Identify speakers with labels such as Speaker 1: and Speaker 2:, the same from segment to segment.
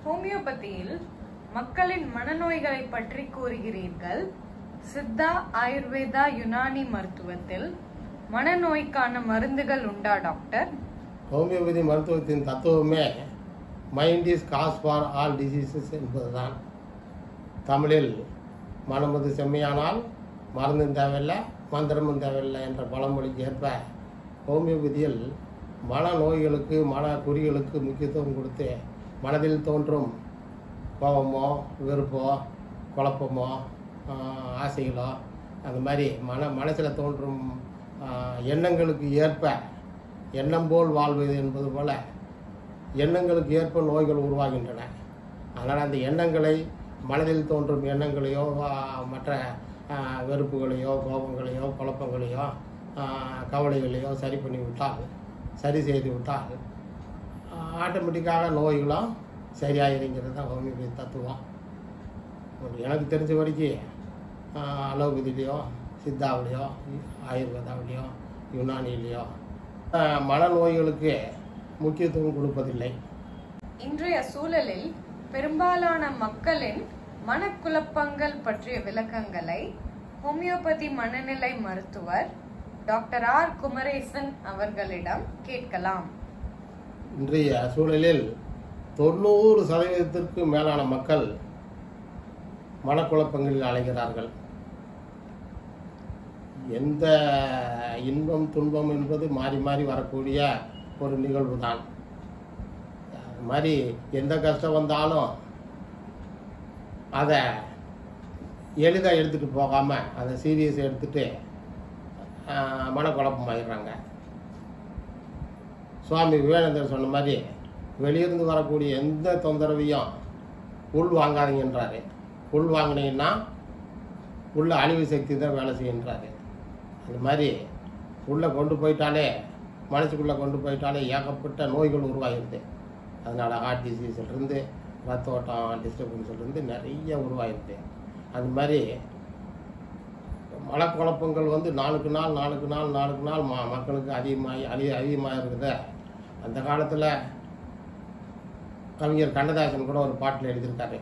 Speaker 1: ஹோமியோபதியில் மக்களின் மனநோய்களை பற்றி கூறுகிறீர்கள் சித்தா ஆயுர்வேதா யுனானி மருத்துவத்தில் மனநோய்க்கான மருந்துகள் உண்டா டாக்டர்
Speaker 2: ஹோமியோபதி மருத்துவத்தின் தத்துவமே mind is cause for all diseases என்பதுதான் தமிழில் மனமது செம்மையானால் மருந்தும் தேவையில்லை மந்திரமும் தேவையில்லை என்ற பழமொழிக்கு ஏற்ப ஹோமியோபதியில் மனநோய்களுக்கு மன குறிகளுக்கு முக்கியத்துவம் கொடுத்து மனதில் தோன்றும் கோபமோ வெறுப்போ குழப்பமோ ஆஹ், ஆசைகளோ அந்த மாதிரி மன மனசில் தோன்றும் ஆஹ், எண்ணங்களுக்கு ஏற்ப எண்ணம் போல் வாழ்வது என்பது போல எண்ணங்களுக்கு ஏற்ப நோய்கள் உருவாகின்றன அதனால் அந்த எண்ணங்களை மனதில் தோன்றும் எண்ணங்களையோ ஆ, மற்ற ஆ, வெறுப்புகளையோ கோபங்களையோ குழப்பங்களையோ ஆ, கவலைகளையோ சரி பண்ணி விட்டால் சரி செய்து விட்டால் ஆட்டோமேட்டிக்காக நோய்களும் சரியாயிருங்கிறது தான் ஹோமியோபதி தத்துவம் எனக்கு தெரிஞ்ச வரைக்கும் ஆ, அலோபதியிலையோ சித்தாவிலையோ ஆயுர்வேதாவிலையோ யுனானிலையோ ஆ, மனநோய்களுக்கு முக்கியத்துவம் கொடுப்பதில்லை
Speaker 1: இன்றைய சூழலில் பெரும்பாலான மக்களின் மனக்குழப்பங்கள் பற்றிய விளக்கங்களை ஹோமியோபதி மனநிலை மருத்துவர் டாக்டர் ஆர் குமரேசன் அவர்களிடம் கேட்கலாம்
Speaker 2: இன்றைய சூழலில் தொண்ணூறு சதவீதத்திற்கு மேலான மக்கள் மனக்குழப்பங்களில் அலைகிறார்கள் எந்த இன்பம் துன்பம் என்பது மாறி மாறி வரக்கூடிய ஒரு நிகழ்வு தான் அது மாதிரி எந்த கஷ்டம் வந்தாலும் அதை எளிதாக எடுத்துகிட்டு போகாமல் அதை சீரியஸ் எடுத்துட்டு ஆஹ், மனக்குழப்பம் ஆயிடுறாங்க சுவாமி விவேகானந்தர் சொன்ன மாதிரி வெளியிருந்து வரக்கூடிய எந்த தொந்தரவையும் உள் வாங்காதீங்கன்றாரு உள் வாங்கினீங்கன்னா உள்ள அழிவு சக்தி தான் வேலை செய்யுன்றாரு அது மாதிரி உள்ளே கொண்டு போயிட்டாலே மனசுக்குள்ளே கொண்டு போயிட்டாலே ஏகப்பட்ட நோய்கள் உருவாகிடுது அதனால் ஹார்ட் டிசீஸ்லேருந்து ரத்த ஓட்டம் டிஸ்டர்பன்ஸ்லேருந்து நிறைய உருவாகிடுது அது மாதிரி மனக்குழப்பங்கள் வந்து நாளுக்கு நாள் நாளுக்கு நாள் நாளுக்கு நாள் ம மக்களுக்கு அதிகமாகி அதிக அதிகமாக இருக்குது அந்த காலத்தில் கவிஞர் கண்ணதாசன் கூட ஒரு பாட்டில் எழுதியிருக்காரு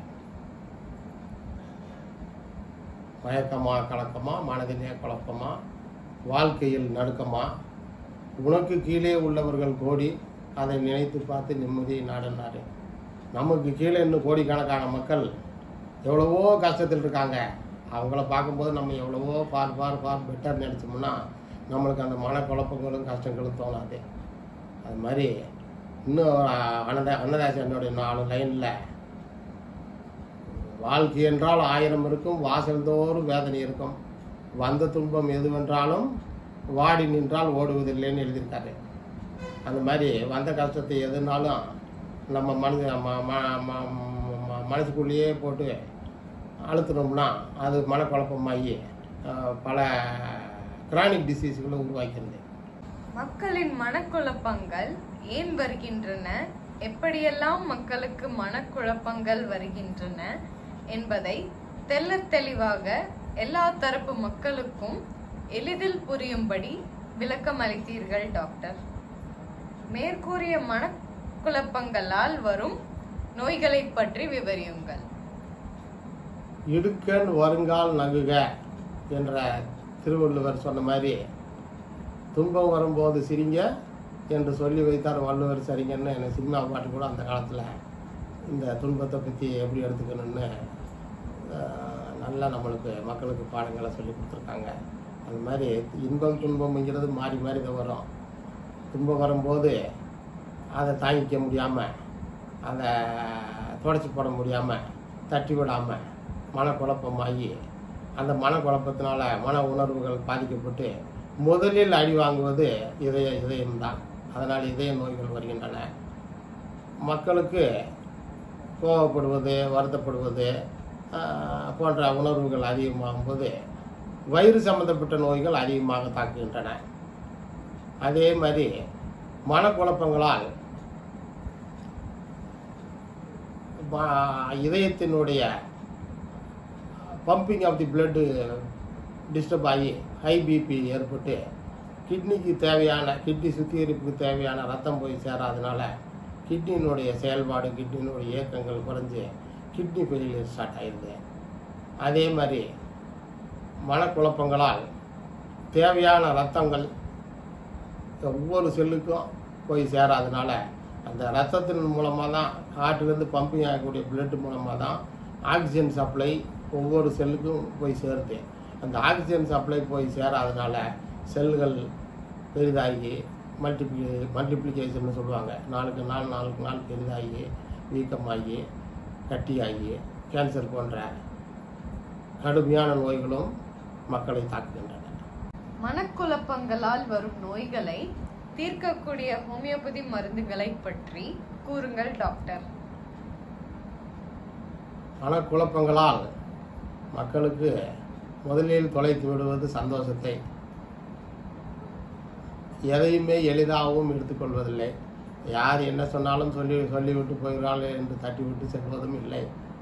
Speaker 2: மயக்கமா கலக்கமா மனதிலே குழப்பமா வாழ்க்கையில் நடுக்கமா உனக்கு கீழே உள்ளவர்கள் கோடி அதை நினைத்து பார்த்து நிம்மதியை நாடுனாரு நமக்கு கீழே இன்னும் கோடிக்கணக்கான மக்கள் எவ்வளவோ கஷ்டத்தில் இருக்காங்க அவங்கள பார்க்கும்போது நம்ம எவ்வளவோ பார் பார் பார் பெட்டர் நினச்சோம்னா நம்மளுக்கு அந்த மனக்குழப்பங்களும் கஷ்டங்களும் தோணாது அது மாதிரி இன்னும் அன்னதா அன்னதாசனுடைய நாலு லைனில் வாழ்க்கை என்றால் ஆயிரம் இருக்கும் வாசல் தோறும் வேதனை இருக்கும் வந்த துன்பம் எதுவென்றாலும் வாடி நின்றால் ஓடுவதில்லைன்னு எழுதியிருக்காரு அந்த மாதிரி வந்த கஷ்டத்தை எதுனாலும் நம்ம மனது ம- ம- ம- ம- மனசுக்குள்ளேயே போட்டு அழுத்தினோம்னா அது மனக்குழப்பமாகி அஹ், பல கிரானிக் டிசீஸ்களை உருவாக்கிறது
Speaker 1: மக்களின் மனக்குழப்பங்கள் ஏன் வருகின்றன எப்படியெல்லாம் மக்களுக்கு மனக்குழப்பங்கள் வருகின்றன என்பதை தெள்ளத் தெளிவாக எல்லா தரப்பு மக்களுக்கும் எளிதில் புரியும்படி விளக்கம் அளித்தீர்கள் டாக்டர் மேற்கூறிய மனக்குழப்பங்களால் வரும் நோய்களை பற்றி விவரியுங்கள்
Speaker 2: இடுக்கண் வருங்கால் நகுக என்ற திருவள்ளுவர் சொன்ன மாதிரி துன்பம் வரும்போது சிரிங்க என்று சொல்லி வைத்தார் வள்ளுவர் சரிங்கன்னு எனக்கு சினிமா பாட்டு கூட அந்த காலத்தில் இந்த துன்பத்தை பற்றி எப்படி எடுத்துக்கணும்னு ஆஹ், நல்லா நம்மளுக்கு மக்களுக்கு பாடங்களை சொல்லி கொடுத்துருக்காங்க அது மாதிரி இன்பம் துன்பம்ங்கிறது மாறி மாறி தான் வரும் துன்பம் வரும்போது அதை தாங்கிக்க முடியாமல் அதை தொடச்சி போட முடியாமல் தட்டி விடாமல் மனக்குழப்பமாகி அந்த மனக்குழப்பத்தினால மன உணர்வுகள் பாதிக்கப்பட்டு முதலில் அடி வாங்குவது இதய இதயம்தான் அதனால் இதய நோய்கள் வருகின்றன மக்களுக்கு கோவப்படுவது வருத்தப்படுவது ஆஹ், போன்ற உணர்வுகள் அதிகமாகும்போது வயிறு சம்பந்தப்பட்ட நோய்கள் அதிகமாக தாக்குகின்றன அதே மாதிரி மனக்குழப்பங்களால் ப- இதயத்தினுடைய pumping of the blood disturb ஆகி ஹை பிபி ஏற்பட்டு கிட்னிக்கு தேவையான கிட்னி சுத்திகரிப்புக்கு தேவையான ரத்தம் போய் சேராதனால கிட்னியினுடைய செயல்பாடு கிட்னியினுடைய இயக்கங்கள் குறைஞ்சு கிட்னி ஃபெயிலியர் ஸ்டார்ட் ஆயிடுது அதே மாதிரி மனக்குழப்பங்களால் தேவையான ரத்தங்கள் ஒவ்வொரு செல்லுக்கும் போய் சேராதனால அந்த ரத்தத்தின் மூலமாக தான் ஹார்ட்லேருந்து பம்பிங் ஆகக்கூடிய பிளட் மூலமாக தான் ஆக்சிஜன் சப்ளை ஒவ்வொரு செல்லுக்கும் போய் சேருது அந்த ஆக்சிஜன் சப்ளை போய் சேராதனால செல்கள் பெரிதாகி மல்டிப்ளி மல்டிப்ளிகேஷன் சொல்லுவாங்க நாளுக்கு நாள் நாளுக்கு நாள் பெரிதாகி வீக்கமாகி கட்டியாகி கேன்சர் போன்ற கடுமையான நோய்களும் மக்களை தாக்குகின்றன
Speaker 1: மனக்குழப்பங்களால் வரும் நோய்களை தீர்க்கக்கூடிய ஹோமியோபதி மருந்துகளை பற்றி கூறுங்கள் டாக்டர்
Speaker 2: மனக்குழப்பங்களால் மக்களுக்கு முதலில் தொலைத்து விடுவது சந்தோஷத்தை எதையுமே எளிதாகவும் எடுத்துக்கொள்வதில்லை யார் என்ன சொன்னாலும் சொல்லி சொல்லிவிட்டு போகிறார்கள் என்று தட்டிவிட்டு செல்வதும் இல்லை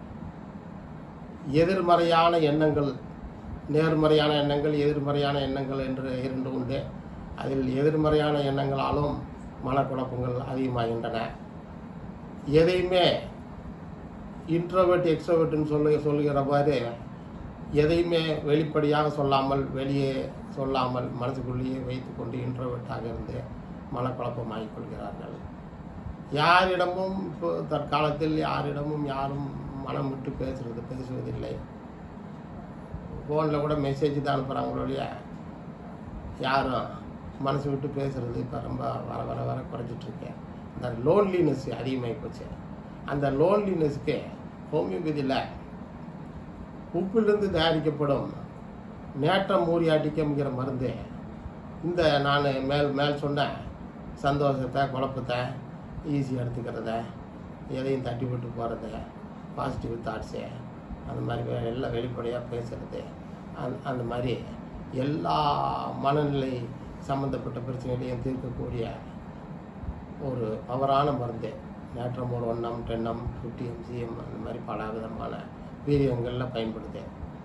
Speaker 2: எதிர்மறையான எண்ணங்கள் நேர்மறையான எண்ணங்கள் எதிர்மறையான எண்ணங்கள் என்று இரண்டு உண்டு அதில் எதிர்மறையான எண்ணங்களாலும் மனக்குழப்பங்கள் அதிகமாகின்றன எதையுமே இன்ட்ரோவர்ட் எக்ஸ்ட்ரோவர்ட்னு சொல்லு சொல்லுகிற மாதிரி எதையுமே வெளிப்படையாக சொல்லாமல் வெளியே சொல்லாமல் மனசுக்குள்ளேயே வைத்துக்கொண்டு இன்ட்ரோவர்ட்டாக இருந்து மனக்குழப்பமாகிக் கொள்கிறார்கள் யாரிடமும் இப்போ தற்காலத்தில் யாரிடமும் யாரும் மனம் விட்டு பேசுறது பேசுவதில்லை ஃபோனில் கூட மெசேஜ் தான் அனுப்புகிறாங்க ஒழிய யாரும் மனசு விட்டு பேசுறது இப்போ ரொம்ப வர வர வர குறைஞ்சிட்டு இருக்கேன் இந்த லோன்லினஸ் அதிகமாகி போச்சு அந்த லோன்லினஸ்க்கு ஹோமியோபதியில் உப்பிலிருந்து தயாரிக்கப்படும் நேற்றம் மூரியாட்டிக்கம்ங்கிற மருந்து இந்த நான் மேல் மேல் சொன்ன சந்தோஷத்தை குழப்பத்தை ஈஸியாக எடுத்துக்கிறத எதையும் தட்டி விட்டு போகிறது பாசிட்டிவ் தாட்ஸு அந்த மாதிரி வே- எல்லாம் வெளிப்படையாக பேசுகிறது அந்த அந்த மாதிரி எல்லா மனநிலை சம்மந்தப்பட்ட பிரச்சனைகளையும் தீர்க்கக்கூடிய ஒரு பவரான மருந்து நேற்றமோல் ஒன்னம் டென்னம் ஃபிஃப்டி எம்சிஎம் அந்த மாதிரி பல விதமான வீரியங்களில் பயன்படுது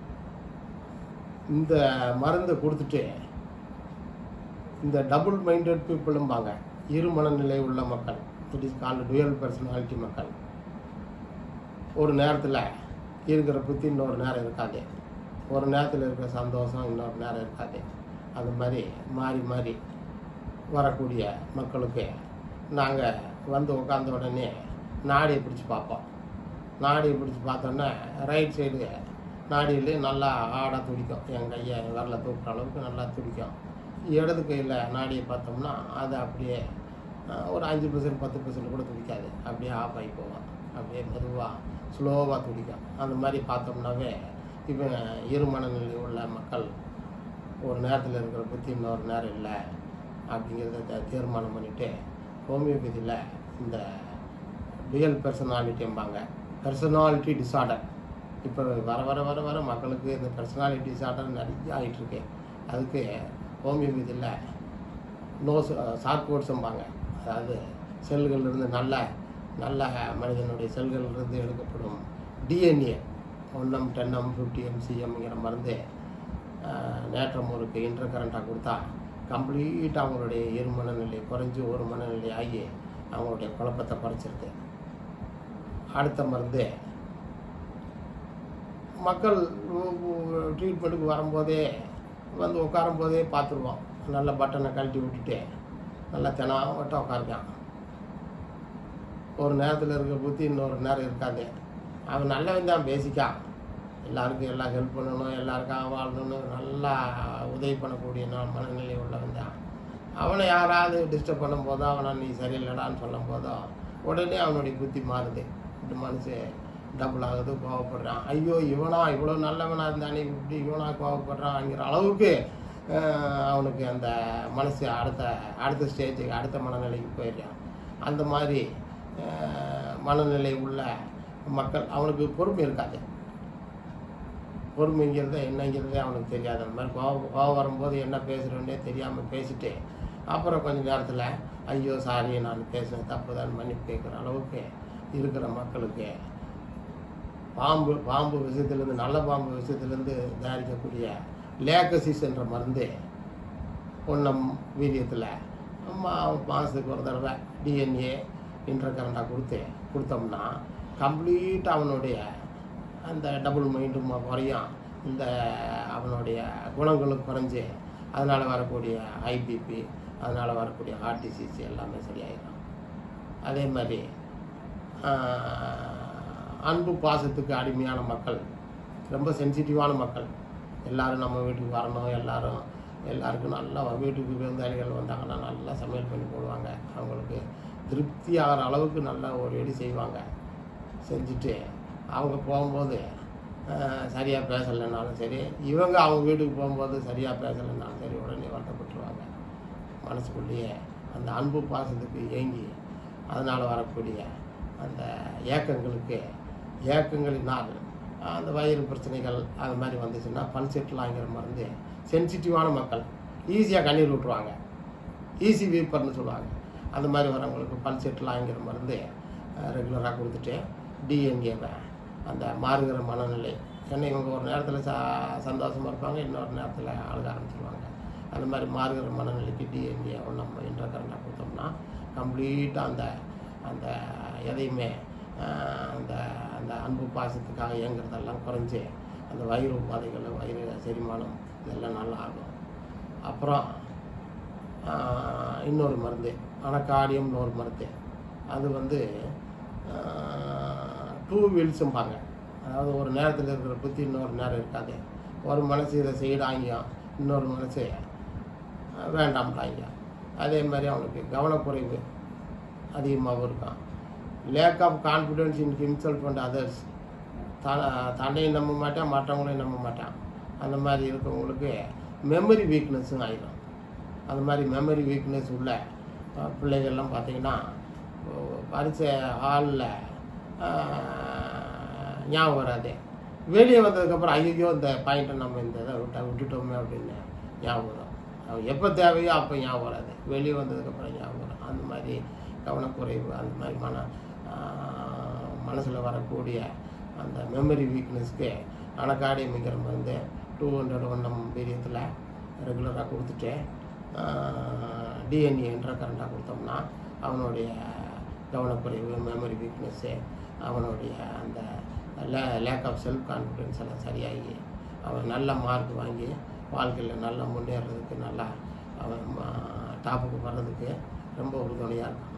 Speaker 2: இந்த மருந்தை கொடுத்துட்டு இந்த டபுள் மைண்டட் பீப்புளும்பாங்க இரு மனநிலை உள்ள மக்கள் it is called dual personality மக்கள் ஒரு நேரத்தில் இருக்கிற புத்தி இன்னொரு நேரம் இருக்காது ஒரு நேரத்தில் இருக்கிற சந்தோஷம் இன்னொரு நேரம் இருக்காது அது மாதிரி மாறி மாறி வரக்கூடிய மக்களுக்கு நாங்கள் வந்து உட்காந்த உடனே நாடியை பிடிச்சி பார்ப்போம் நாடியை பிடிச்சி பார்த்தோன்னே ரைட் சைடு நாடியில் நல்லா ஆடாக துடிக்கும் என் கையை விரல தூக்குற அளவுக்கு நல்லா துடிக்கும் இடது கையில் நாடியை பார்த்தோம்னா அது அப்படியே அஹ், ஒரு அஞ்சு பர்சன்ட் பத்து பர்சன்ட் கூட துடிக்காது அப்படியே ஆஃப் ஆகி போகும் அப்படியே மெதுவாக ஸ்லோவாக துடிக்கும் அந்த மாதிரி பார்த்தோம்னாவே இப்போ இரு மனநிலை உள்ள மக்கள் ஒரு நேரத்தில் இருக்கிற புத்தி இன்னொரு நேரம் இல்லை அப்படிங்கிறத த- தீர்மானம் பண்ணிவிட்டு ஹோமியோபதியில் இந்த ரியல் பர்சனாலிட்டிம்பாங்க பர்சனாலிட்டி டிஸார்டர் இப்போ வர வர வர வர மக்களுக்கு இந்த பர்சனாலிட்டி டிஸார்டர் நிறைய ஆகிட்டுருக்கு அதுக்கு ஹோமியோபதியில் நோ சார்கோட்ஸும்பாங்க அதாவது செல்கள்லேருந்து நல்ல நல்ல மனிதனுடைய செல்கள்லேருந்து எடுக்கப்படும் டிஎன்ஏ ஒன்னம் டென்னம் ஃபிஃப்டி எம்சிஎம்ங்கிற மருந்து நேற்றமூருக்கு இன்டர் கரண்ட்டாக கொடுத்தா கம்ப்ளீட்டாக அவங்களுடைய இரு மனநிலை குறைஞ்சி ஒரு மனநிலை ஆகி அவங்களுடைய குழப்பத்தை குறைச்சிருது அடுத்த மருந்து மக்கள் ட்ரீட்மெண்ட்டுக்கு வரும்போதே வந்து உட்காரும் போதே பார்த்துருவோம் நல்ல பட்டனை கழட்டி விட்டுட்டு நல்லா தெனாவட்டம் உட்காருக்கான் ஒரு நேரத்தில் இருக்க புத்தி இன்னொரு நேரம் இருக்காது அவன் நல்லவன் தான் பேசிக்கான் எல்லாருக்கும் எல்லாம் ஹெல்ப் பண்ணணும் எல்லாருக்கும் வாழணும் நல்லா உதவி பண்ணக்கூடிய நான் மனநிலை உள்ளவன் தான் அவனை யாராவது டிஸ்டர்ப் பண்ணும் போதோ அவனை நீ சரியில்லைடான்னு சொல்லும் போதோ உடனே அவனுடைய புத்தி மாறுது இந்த மனசு டபுள் ஆகுது கோவப்படுறான் ஐயோ இவனா இவ்வளோ நல்லவனா இருந்தானே இப்படி இவனா கோவப்படுறான்ங்கிற அளவுக்கு அஹ், அவனுக்கு அந்த மனசு அடுத்த அடுத்த ஸ்டேஜுக்கு அடுத்த மனநிலைக்கு போயிடுறான் அந்த மாதிரி அஹ், மனநிலை உள்ள மக்கள் அவனுக்கு பொறுமை இருக்காது பொறுமைங்கிறது என்னங்கிறதே அவனுக்கு தெரியாது அந்த மாதிரி கோவம் கோவம் வரும்போது என்ன பேசுகிறோன்னே தெரியாமல் பேசிட்டு அப்புறம் கொஞ்ச நேரத்தில் ஐயோ சாரி நான் பேசினது தப்பு தான் மன்னிப்பு கேட்குற அளவுக்கு இருக்கிற மக்களுக்கு பாம்பு பாம்பு விஷயத்துலேருந்து நல்ல பாம்பு விஷயத்துலேருந்து தயாரிக்கக்கூடிய லேக்கசிஸ் என்ற மருந்து ஒன்றம் வீரியத்தில் மா மாதத்துக்கு ஒரு தடவை டிஎன்ஏ இன்டர் கரண்டாக கொடுத்து கொடுத்தோம்னா கம்ப்ளீட் அவனுடைய அந்த டபுள் மைண்டும் குறையும் இந்த அவனுடைய குணங்களும் குறைஞ்சு அதனால் வரக்கூடிய ஐபிபி அதனால் வரக்கூடிய ஹார்ட் டிசீஸ் எல்லாமே சரியாயிடும் அதே மாதிரி ஆஹ், அன்பு பாசத்துக்கு அடிமையான மக்கள் ரொம்ப சென்சிட்டிவான மக்கள் எல்லாரும் நம்ம வீட்டுக்கு வரணும் எல்லாரும் எல்லாருக்கும் நல்லா வீட்டுக்கு விருந்தாளிகள் வந்தாங்கன்னா நல்லா சமையல் பண்ணி போடுவாங்க அவங்களுக்கு திருப்தி ஆகிற அளவுக்கு நல்லா ஒரு வெடி செய்வாங்க செஞ்சுட்டு அவங்க போகும்போது சரியாக பேசலைன்னாலும் சரி இவங்க அவங்க வீட்டுக்கு போகும்போது சரியாக பேசலைன்னாலும் சரி உடனே வருத்தப்பட்டுருவாங்க மனசுக்குள்ளேயே அந்த அன்பு பாசத்துக்கு ஏங்கி அதனால் வரக்கூடிய அந்த ஏக்கங்களுக்கு ஏக்கங்களினால் அந்த வயிறு பிரச்சனைகள் அது மாதிரி வந்துச்சுன்னா பல்செட்டிலாங்கிற மருந்து சென்சிட்டிவான மக்கள் ஈஸியாக கண்ணீர் விட்டுருவாங்க ஈஸி வீப்பர்னு சொல்லுவாங்க அந்த மாதிரி வரவங்களுக்கு பல்செட்டிலாங்கிற மருந்து ரெகுலராக கொடுத்துட்டு டிஎன்ஏவை அந்த மாறுகிற மனநிலை ஏன்னா இவங்க ஒரு நேரத்தில் ச சந்தோஷமாக இருப்பாங்க இன்னொரு நேரத்தில் அழுக ஆரம்பிச்சிருவாங்க அந்த மாதிரி மாறுகிற மனநிலைக்கு டிஎன்ஏ நம்ம இன்டர்கரண்டாக கொடுத்தோம்னா கம்ப்ளீட்டாக அந்த அந்த எதையுமே ஆஹ், அந்த அந்த அன்பு பாசத்துக்காக இயங்குறதெல்லாம் குறைஞ்சி அந்த வயிறு உபாதைகள் வயிறு செரிமானம் இதெல்லாம் நல்லா ஆகும் அப்புறம் ஆஹ், இன்னொரு மருந்து அனக்காடியம்னு ஒரு மருந்து அது வந்து டூ வீல்ஸும்பாங்க அதாவது ஒரு நேரத்தில் இருக்கிற புத்தி இன்னொரு நேரம் இருக்காது ஒரு மனசு இதை செய்யடாங்க இன்னொரு மனசு அஹ், வேண்டாம்டாங்க அதே மாதிரி அவனுக்கு கவனக்குறைவு அதிகமாகவும் இருக்கும் lack of confidence in himself and others தன்னையும் நம்ப மாட்டான் மற்றவங்களையும் நம்ப மாட்டான் அந்த மாதிரி இருக்கவங்களுக்கு மெமரி வீக்னஸும் ஆயிடும் அந்த மாதிரி மெமரி வீக்னஸ் உள்ள அஹ், பிள்ளைகள்லாம் பார்த்தீங்கன்னா பரிசை ஹாலில் ஞாபகம் வராது வெளியே வந்ததுக்கப்புறம் ஐயோ இந்த பாயிண்ட்டை நம்ம இந்த இதை விட்டா விட்டுட்டோமே அப்படின்னு ஞாபகம் வரும் அவன் எப்போ தேவையோ அப்போ ஞாபகம் வராது வெளியே வந்ததுக்கப்புறம் ஞாபகம் வரும் அந்த மாதிரி கவனக்குறைவு அந்த மாதிரி மன மனசில் வரக்கூடிய அந்த மெமரி வீக்னஸ்க்கு அணக்காடியமிக்கிற மருந்து டூ ஹண்ட்ரட் ஒன் நம்ம பீரியத்தில் ரெகுலராக கொடுத்துட்டு டிஎன்ஏ என்ற கரண்டாக கொடுத்தோம்னா அவனுடைய கவனக்குறைவு மெமரி வீக்னஸ்ஸு அவனுடைய அந்த லே லேக் ஆஃப் செல்ஃப் கான்ஃபிடென்ஸ் எல்லாம் சரியாகி அவன் நல்ல மார்க் வாங்கி வாழ்க்கையில் நல்லா முன்னேறதுக்கு நல்லா அவன் டாப்புக்கு வர்றதுக்கு ரொம்ப உறுதுணையாக இருக்கும்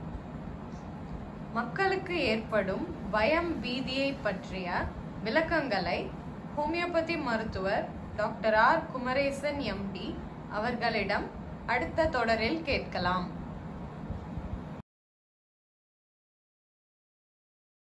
Speaker 1: மக்களுக்கு ஏற்படும் பயம் பீதியை பற்றிய விளக்கங்களை ஹோமியோபதி மருத்துவர் டாக்டர் ஆர் குமரேசன் எம்டி அவர்களிடம் அடுத்த தொடரில் கேட்கலாம்